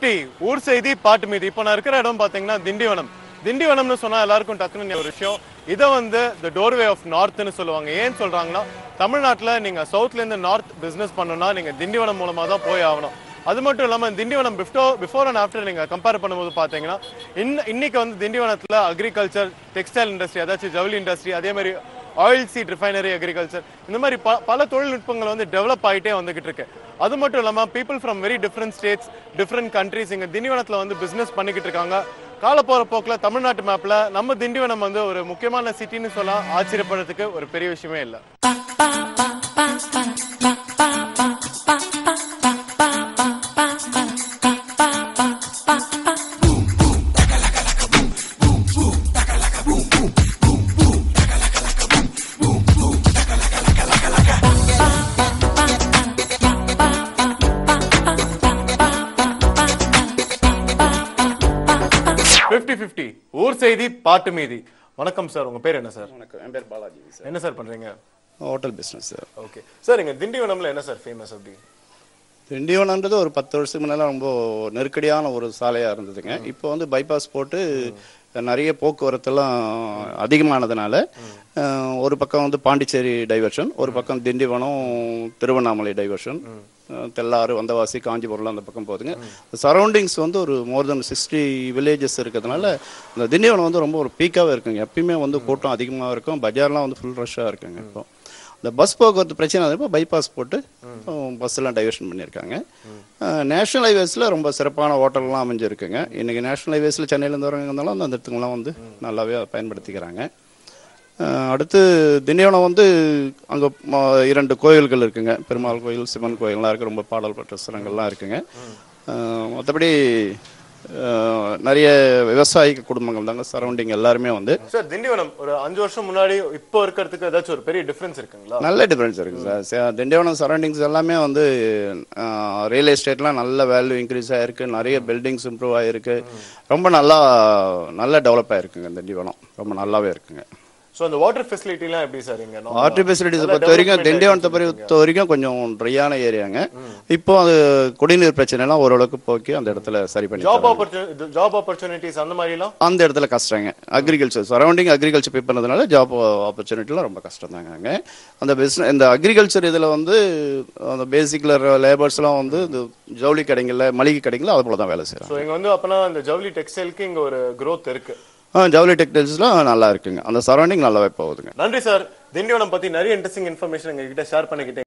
50 ஊர் செய்தி பாட்டு மீது இப்போ நான் இருக்கிற இடம் பாத்தீங்கன்னா திண்டிவனம் திண்டிவனம்னு சொன்னா எல்லாருக்கும் டக்குன்னு ஒரு விஷயம் இதை வந்து த டோர்வே ஆஃப் நார்த்னு சொல்லுவாங்க ஏன் சொல்றாங்கன்னா தமிழ்நாட்டுல நீங்க சவுத்ல இருந்து நார்த் பிசினஸ் பண்ணணும்னா நீங்க திண்டிவனம் மூலமா தான் போய் ஆகணும் அது மட்டும் இல்லாம திண்டிவனம் பிஃப்டோ பிஃபோர் அண்ட் ஆஃப்டர் நீங்க கம்பேர் பண்ணும்போது பாத்தீங்கன்னா இன்ன இன்னைக்கு வந்து திண்டிவனத்துல அக்ரிகல்ச்சர் டெக்ஸ்டைல் இண்டஸ்ட்ரி அதாச்சும் ஜவுளி இண்டஸ்ட்ரி அதே மாதிரி ஆயில் சீட் ரிஃபைனரி அக்ரிகல்ச்சர் இந்த மாதிரி ப- பல தொழில்நுட்பங்கள் வந்து டெவலப் ஆகிட்டே வந்துகிட்டு இருக்கு அது மட்டும் இல்லாம people from very different states different countries இங்க திண்டிவனத்துல வந்து பிசினஸ் பண்ணிக்கிட்டு இருக்காங்க கால போற போக்குல தமிழ்நாட்டு மேப்ல நம்ம திண்டிவனம் வந்து ஒரு முக்கியமான சிட்டின்னு சொல்லலாம் ஆச்சரியப்படுறதுக்கு ஒரு பெரிய விஷயமே இல்லை ஃபிஃப்டி ஃபிஃப்டி ஊர் செய்தி பாட்டு மீதி வணக்கம் சார் உங்க பேர் என்ன சார் வணக்கம் என் பேர் பாலாஜி சார் என்ன சார் பண்றீங்க hotel business sir okay sir இங்க திண்டிவனம்ல என்ன சார் ஃபேமஸ் அப்படி திண்டிவனம்ன்றது ஒரு பத்து வருஷத்துக்கு முன்னால ரொம்ப நெருக்கடியான ஒரு சாலையாக இருந்ததுங்க இப்போ வந்து பைபாஸ் போட்டு நிறைய போக்குவரத்தெல்லாம் அதிகமானதுனால அஹ், ஒரு பக்கம் வந்து பாண்டிச்சேரி டைவர்ஷன் ஒரு பக்கம் திண்டிவனம் திருவண்ணாமலை டைவர்ஷன் தெல்லாறு வந்தவாசி காஞ்சிபுரம்லாம் அந்த பக்கம் போகுதுங்க சரௌண்டிங்ஸ் வந்து ஒரு மோர் தென் சிக்ஸ்டி வில்லேஜஸ் இருக்கிறதுனால இந்த திண்டிவனம் வந்து ரொம்ப ஒரு பீக்காகவே இருக்குங்க எப்பயுமே வந்து கூட்டம் அதிகமாக இருக்கும் பஜார்லாம் வந்து ஃபுல் ரஷ்ஷாக இருக்குங்க இப்போ இந்த பஸ் போக்குவரத்து பிரச்சனை இப்போ பைபாஸ் போட்டு பஸ் எல்லாம் டைவர்ஷன் பண்ணியிருக்காங்க நேஷனல் ஹைவேஸில் ரொம்ப சிறப்பான ஹோட்டல்லாம் அமைஞ்சிருக்குங்க இன்னைக்கு நேஷனல் ஹைவேஸில் சென்னையிலேருந்து வரவங்க இருந்தாலும் அந்த இடத்துக்குலாம் வந்து நல்லாவே அதை பயன்படுத்திக்கிறாங்க அஹ் அடுத்து திண்டிவனம் வந்து அங்கே இரண்டு கோயில்கள் இருக்குங்க பெருமாள் கோயில் சிவன் கோயில்லாம் இருக்குது ரொம்ப பாடல் பெற்ற ஸ்தலங்கள்லாம் இருக்குங்க அஹ் மற்றபடி அஹ் நிறைய விவசாய குடும்பங்கள் தாங்க சரௌண்டிங் எல்லாருமே வந்து சார் திண்டிவனம் ஒரு அஞ்சு வருஷம் முன்னாடி இப்போ இருக்கிறதுக்கு ஏதாச்சும் ஒரு பெரிய டிஃபரன்ஸ் இருக்குங்களா நல்ல டிஃபரன்ஸ் இருக்கு சார் ச- திண்டிவனம் சரௌண்டிங்ஸ் எல்லாமே வந்து ரியல் எஸ்டேட்லாம் நல்ல வேல்யூ இன்க்ரீஸ் ஆயிருக்கு நிறைய பில்டிங்ஸ் இம்ப்ரூவ் ஆயிருக்கு ரொம்ப நல்லா நல்ல டெவலப் ஆயிருக்குங்க திண்டிவனம் ரொம்ப நல்லாவே இருக்குங்க சோ அந்த வாட்டர் ஃபெசிலிட்டிலாம் எப்படி சார் இங்க normal ஆ? வாட்டர் ஃபெசிலிட்டிஸ் நல்லா பொறுத்த வரைக்கும் development திண்டிவனத்தை ஆயிடுச்சு பொறுத்த வரைக்கும் கொஞ்சம் ட்ரையான ஏரியாங்க இப்போ அது குடிநீர் பிரச்சனை எல்லாம் ஓரளவுக்கு போக்கி அந்த இடத்துல சரி பண்ணி ஜாப் தராங்க. ஆப்பர்ச்சுனிட்டி ஜாப் ஆப்பர்ச்சுனிட்டிஸ் அந்த மாதிரிலாம் அந்த இடத்துல கஷ்டங்க அக்ரிகல்ச்சர் சரௌண்டிங் அக்ரிகல்ச்சர் பே பண்ணதுனால ஜாப் ஆப்பர்ச்சுனிட்டிலாம் ரொம்ப கஷ்டம் தாங்க அங்கே அந்த பிஸ்னஸ் இந்த அக்ரிகல்ச்சர் இதில் வந்து அந்த பேசிக்கில் லேபர்ஸ்லாம் வந்து இந்த ஜவுளி கடைங்களில் மளிகை கடைகளில் அது போல தான் வேலை செய்கிறாங்க சோ இங்க வந்து அப்பனா அந்த ஜவுளி டெக்ஸ்டைலுக்கு இங்க ஒரு growth இருக்கு ஆ ஜவுளி டெக்டைல்ஸ்லாம் நல்லா இருக்குங்க அந்த சரௌண்டிங் நல்லாவே போகுதுங்க நன்றி சார் திண்டிவனம் பத்தி நிறைய இன்ட்ரெஸ்டிங் இன்ஃபர்மேஷன் எங்ககிட்ட ஷேர் பண்ணிக்கிட்டீங்க